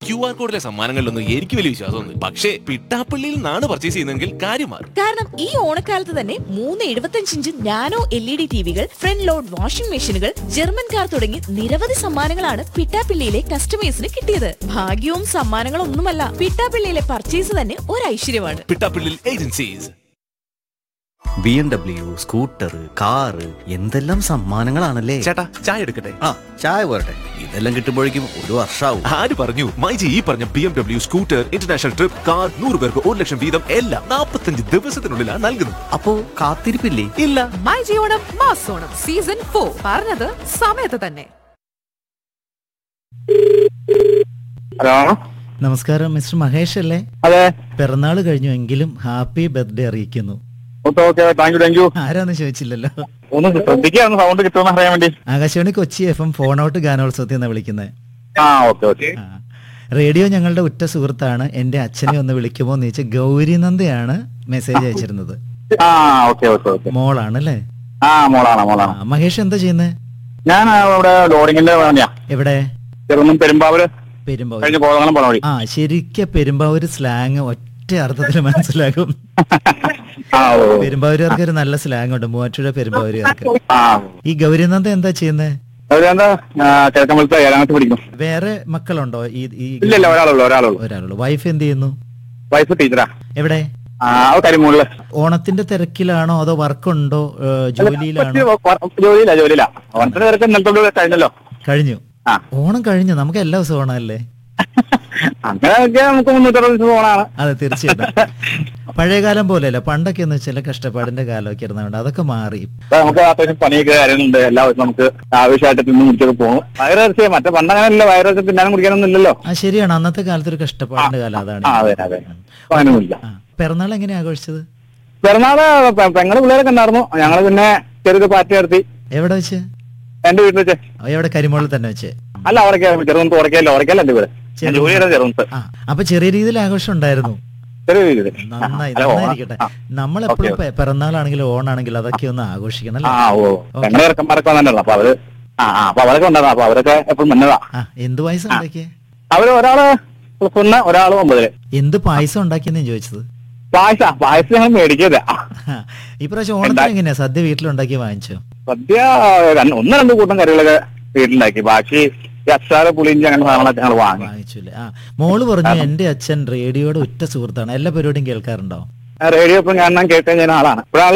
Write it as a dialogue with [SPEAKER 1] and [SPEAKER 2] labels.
[SPEAKER 1] Q R കോഡിലെ സമ്മാനങ്ങളിലൊന്നും എനിക്ക് വലിയ വിശ്വാസമൊന്നും പക്ഷേ പിട്ടാപ്പള്ളിയിൽ നിന്നാണ് പർച്ചേസ് ചെയ്യുന്നതെങ്കിൽ കാര്യം മാറും
[SPEAKER 2] കാരണം ഈ ഓണക്കാലത്ത് തന്നെ മൂന്ന് എഴുപത്തഞ്ച് inch nano L E D ടിവികൾ ഫ്രണ്ട് ലോഡ് വാഷിംഗ് മെഷീനുകൾ ജർമ്മൻ കാർ തുടങ്ങി നിരവധി സമ്മാനങ്ങളാണ് പിട്ടാപ്പിള്ളിയിലെ കസ്റ്റമേഴ്സിന് കിട്ടിയത് ഭാഗ്യവും സമ്മാനങ്ങളും ഒന്നുമല്ല പിട്ടാപ്പിള്ളിയിലെ പർച്ചേസ് തന്നെ ഒരു ഐശ്വര്യമാണ്
[SPEAKER 1] പിട്ടാപ്പള്ളിയിൽ agencies
[SPEAKER 3] B M W scooter car എന്തെല്ലാം സമ്മാനങ്ങളാണല്ലേ
[SPEAKER 1] ചേട്ടാ ചായ എടുക്കട്ടെ
[SPEAKER 3] ആ ചായ പോരട്ടെ ഇതെല്ലാം കിട്ടുമ്പോഴേക്കും ഒരു വർഷാവും
[SPEAKER 1] ആര് പറഞ്ഞു മൈജി ഈ പറഞ്ഞ B M W scooter international trip car നൂറ് പേർക്ക് ഒരു ലക്ഷം വീതം എല്ലാം നാൽപ്പത്തഞ്ച് ദിവസത്തിനുള്ളിലാണ് നൽകുന്നത്
[SPEAKER 3] അപ്പോ കാത്തിരിപ്പില്ലേ
[SPEAKER 1] ഇല്ല
[SPEAKER 4] മൈ ജിയോണം മാസോണം സീസൺ ഫോർ പറഞ്ഞത് സമയത്ത് തന്നെ
[SPEAKER 5] ഹലോ
[SPEAKER 6] നമസ്കാരം മിസ്റ്റർ മഹേഷ് അല്ലേ
[SPEAKER 5] അതെ
[SPEAKER 6] പിറന്നാൾ കഴിഞ്ഞു എങ്കിലും ഹാപ്പി ബർത്ത്ഡേ അറിയിക്കുന്നു
[SPEAKER 5] okay okay thank you thank you
[SPEAKER 6] ആരാന്ന് ചോദിച്ചില്ലല്ലോ
[SPEAKER 5] ഒന്ന് ശ്രദ്ധിക്കാന്ന് സൗണ്ട് കിട്ടുമെന്ന് അറിയാൻ വേണ്ടി
[SPEAKER 6] Akashvani Kochi F M phone out ഗാനോത്സവത്തിൽ നിന്ന് വിളിക്കുന്നത്
[SPEAKER 5] ആ ഓക്കെ ഓക്കെ
[SPEAKER 6] റേഡിയോ ഞങ്ങളുടെ ഉറ്റ സുഹൃത്താണ് എന്റെ അച്ഛനെ ഒന്ന് വിളിക്കുമോ എന്ന് ചോദിച്ചാൽ ഗൗരിനന്ദയാണ് മെസ്സേജ് അയച്ചിരുന്നത്
[SPEAKER 5] ആ ഓക്കെ ഓക്കെ ഓക്കെ
[SPEAKER 6] മോളാണ് അല്ലേ
[SPEAKER 5] ആ മോളാണ്
[SPEAKER 6] ആ,
[SPEAKER 5] മോളാണ്
[SPEAKER 6] മഹേഷ് എന്താ ചെയ്യുന്നത്
[SPEAKER 5] ഞാൻ ആ, ഇവിടെ ലോഡിങ്ങിന്റെ പണിയാ
[SPEAKER 6] എവിടെ
[SPEAKER 5] ചെറുന്നും പെരുമ്പാവൂര്
[SPEAKER 6] പെരുമ്പാവൂർ
[SPEAKER 5] കഴിഞ്ഞ് കോതങ്ങളും പോണ വഴി
[SPEAKER 6] ആ ശരിക്കും പെരുമ്പാവൂർ സ്ലാങ് ഒറ്റ അർത്ഥത്തിൽ മനസ്സിലാകും
[SPEAKER 5] ആ ഓ
[SPEAKER 6] പെരുമ്പാവൂരുകാർക്ക് ഒരു നല്ല സ്ലാങ് ഉണ്ട് മൂവാറ്റുപുഴ പെരുമ്പാവൂരുകാർക്ക്
[SPEAKER 5] ആ
[SPEAKER 6] ഈ ഗൗരിനന്ദ എന്താ ചെയ്യുന്നത്
[SPEAKER 5] അവരെന്താ കിഴക്കമ്പലത്തെ ഏഴാം ക്ലാസ് പഠിക്കുന്നു
[SPEAKER 6] വേറെ മക്കളുണ്ടോ ഈ ഈ
[SPEAKER 5] ഇല്ല ഇല്ല ഒരാളുള്ളൂ ഒരാളുള്ളൂ
[SPEAKER 6] ഒരാളുള്ളൂ വൈഫ് എന്ത് ചെയ്യുന്നു
[SPEAKER 5] വൈഫ് ടീച്ചറാ
[SPEAKER 6] എവിടെ
[SPEAKER 5] ആ അത് കരിമൂളില്
[SPEAKER 6] ഓണത്തിന്റെ തിരക്കിലാണോ അതോ വർക്കുണ്ടോ ഏഹ്, ജോലിയിലാണോ
[SPEAKER 5] ജോലിയില്ല ജോലിയില്ല ഓണത്തിന് തിരക്ക് ഇന്നലത്തെ കഴിഞ്ഞല്ലോ
[SPEAKER 6] കഴിഞ്ഞു
[SPEAKER 5] ആ
[SPEAKER 6] ഓണം കഴിഞ്ഞു നമുക്ക് എല്ലാ ദിവസവും ഓണമല്ലേ
[SPEAKER 5] അങ്ങനെയൊക്കെ നമുക്ക് മുന്നൂറ്ററുപത് ദിവസം ഓണാണ്
[SPEAKER 6] അതെ തീർച്ചയായിട്ടും പഴയകാലം പോലെയല്ല പണ്ടൊക്കെ എന്ന് വെച്ചാൽ കഷ്ടപ്പാടിന്റെ കാലമൊക്കെ ഇരുന്നുകൊണ്ട് അതൊക്കെ മാറി
[SPEAKER 5] ഇപ്പൊ നമുക്ക് അത്യാവശ്യം പണിയൊക്കെ കാര്യങ്ങളുണ്ട് എല്ലാ ദിവസവും നമുക്ക് ആവശ്യമായിട്ട് തിന്നു കുടിച്ചൊക്കെ പോകും വയറിറച്ചിയെ മറ്റേ പണ്ടങ്ങനെയല്ല വയറിറച്ചി തിന്നാനും കുടിക്കാനൊന്നും ഇല്ലല്ലോ
[SPEAKER 6] ആ ശരിയാണ് അന്നത്തെ കാലത്ത് ഒരു കഷ്ടപ്പാടിന്റെ കാലം അതാണ്
[SPEAKER 5] ആ അതെ അതെ അപ്പൊ അങ്ങനെയൊന്നുമില്ല
[SPEAKER 6] ആ, പിറന്നാൾ എങ്ങനെയാ ആഘോഷിച്ചത്
[SPEAKER 5] പിറന്നാള് പെ- പെങ്ങള് പിള്ളേരൊക്കെ ഉണ്ടായിരുന്നു ഞങ്ങള് പിന്നെ ചെറിയൊരു പാർട്ടി നടത്തി
[SPEAKER 6] എവിടെ വെച്ച്
[SPEAKER 5] എന്റെ വീട്ടിൽ വെച്ച്
[SPEAKER 6] ആ, എവിടെ കരിമോളിൽ തന്നെ വെച്ച്
[SPEAKER 5] അല്ല അവിടേക്ക് ചെറുതും ഉറക്കല്ല ഉറക്കല്ല എന്റെ വീട് ഞാൻ ജോലി ചെയ്ത ചെറുത്
[SPEAKER 6] ആ അപ്പൊ ചെറിയ രീതിയിൽ ആഘോഷം ഉണ്ടായിരുന്നു
[SPEAKER 5] ചെറിയ വീട്
[SPEAKER 6] നന്നായി
[SPEAKER 5] അല്ല, ഓണം.
[SPEAKER 6] നന്നായിരിക്കട്ടെ
[SPEAKER 5] ആ.
[SPEAKER 6] നമ്മളെപ്പോഴും
[SPEAKER 5] ഓക്കേ,
[SPEAKER 6] പിറന്നാളാണെങ്കിലും ഓണാണെങ്കിലും അതൊക്കെ ഒന്ന് ആഘോഷിക്കണം
[SPEAKER 5] ആ
[SPEAKER 6] അല്ലേ
[SPEAKER 5] ഓ പെങ്ങളെ ഇറക്കന്മാരൊക്കെ വന്നിട്ടുണ്ടല്ലോ അപ്പൊ അവര് ആ ആ അപ്പൊ അവരൊക്കെ ഉണ്ടായിരുന്നു അപ്പൊ അവരൊക്കെ എപ്പോഴും വന്നതാ
[SPEAKER 6] ആ എന്ത് പായസം ഉണ്ടാക്കിയേ
[SPEAKER 5] അവര് ഒരാള് പ്ലസ് ഒന്ന് ഒരാള് ഒമ്പതില്
[SPEAKER 6] എന്ത് പായസം ഉണ്ടാക്കിയെന്ന് ഞാൻ ചോദിച്ചത്
[SPEAKER 5] പായസ പായസം ഞങ്ങൾ മേടിക്കരുത്
[SPEAKER 6] ആ, ഈ പ്രാവശ്യം ഓണത്തിന് എങ്ങനെയാ സദ്യ വീട്ടിലുണ്ടാക്കി വാങ്ങിച്ചോ
[SPEAKER 5] സദ്യ രണ്ട്- ഒന്ന് രണ്ട് കൂട്ടം കറികളൊക്കെ വീട്ടിലുണ്ടാക്കി ബാക്കി ഈ അച്ചാറ് പുളിഞ്ചി അങ്ങനെ സാധനങ്ങളൊക്കെ ഞങ്ങൾ വാങ്ങി
[SPEAKER 6] വാങ്ങിച്ചു അല്ലേ ആ മോള് പറഞ്ഞു എന്റെ അച്ഛൻ റേഡിയോയുടെ ഉറ്റ സുഹൃത്താണ് എല്ലാ പരിപാടിയും കേൾക്കാറുണ്ടോ
[SPEAKER 5] റേഡിയോ ഇപ്പൊ ഞാൻ കേൾക്കാൻ ചെയ്യുന്ന ആളാണ് ഒരാൾ